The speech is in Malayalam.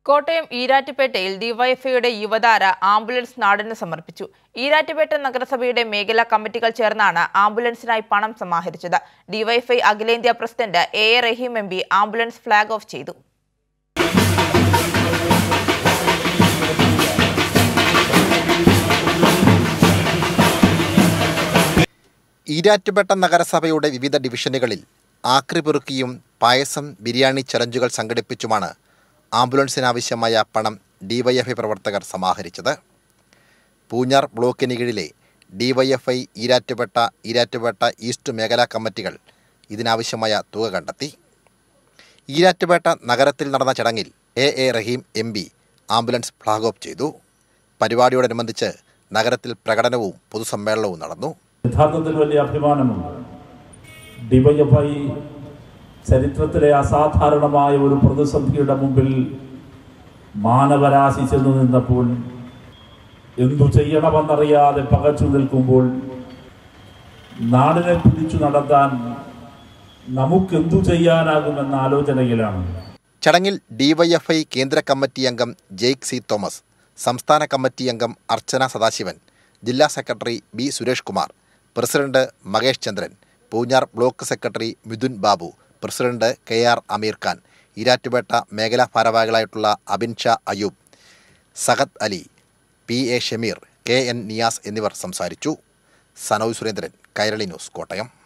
കോട്ടയം ഈരാറ്റുപേട്ടയിൽ ഡിവൈഎഫ്ഐയുടെ യുവതാര ആംബുലൻസ് നാടിന് സമർപ്പിച്ചു ഈരാറ്റുപേട്ട നഗരസഭയുടെ മേഖലാ കമ്മിറ്റികൾ ചേർന്നാണ് ആംബുലൻസിനായി പണം സമാഹരിച്ചത് ഡിവൈഎഫ്ഐ അഖിലേന്ത്യാ president A A Rahim M P ambulance flag off ചെയ്തു ഈരാറ്റുപേട്ട നഗരസഭയുടെ വിവിധ ഡിവിഷനുകളിൽ ആക്രി പെറുക്കിയും പായസം ബിരിയാണി ചലഞ്ചുകൾ സംഘടിപ്പിച്ചുമാണ് ആംബുലൻസിനാവശ്യമായ പണം ഡിവൈഎഫ്ഐ പ്രവർത്തകർ സമാഹരിച്ചത് പൂഞ്ഞാർ ബ്ലോക്കിന് കീഴിലെ ഡിവൈഎഫ്ഐ ഈരാറ്റുപേട്ട ഈരാറ്റുപേട്ട ഈസ്റ്റ് മേഖലാ കമ്മിറ്റികൾ ഇതിനാവശ്യമായ തുക കണ്ടെത്തി ഈരാറ്റുപേട്ട നഗരത്തിൽ നടന്ന ചടങ്ങിൽ A A Rahim M P ambulance flag off ചെയ്തു പരിപാടിയോടനുബന്ധിച്ച് നഗരത്തിൽ പ്രകടനവും പൊതുസമ്മേളനവും നടന്നു യഥാർത്ഥത്തിൽ വലിയ അഭിമാനമുണ്ട് ഡിവൈഎഫ്ഐ ചരിത്രത്തിലെ അസാധാരണമായ ഒരു പ്രതിസന്ധിയുടെ മുമ്പിൽ മാനവരാശി ചെന്നു നിന്നപ്പോൾ എന്തു ചെയ്യണമെന്നറിയാതെ പകച്ചു നിൽക്കുമ്പോൾ നാടിനെ പിടിച്ചു നടത്താൻ നമുക്കെന്തു ചെയ്യാനാകുമെന്ന ആലോചനയിലാണ് ചടങ്ങിൽ ഡിവൈഎഫ്ഐ കേന്ദ്ര കമ്മിറ്റി അംഗം ജെയ്ക് സി തോമസ് സംസ്ഥാന കമ്മിറ്റി അംഗം അർച്ചന സദാശിവൻ ജില്ലാ secretary B Suresh Kumar president Makesh Chandran Poonjar block secretary Mithun Babu president K R Amir Khan Erattupetta മേഖലാ ഭാരവാഹികളായിട്ടുള്ള Abin Shah Ayoob Sahad Ali P A Shameer K N Niyas എന്നിവർ സംസാരിച്ചു സനോജ് സുരേന്ദ്രൻ കൈരളി ന്യൂസ് കോട്ടയം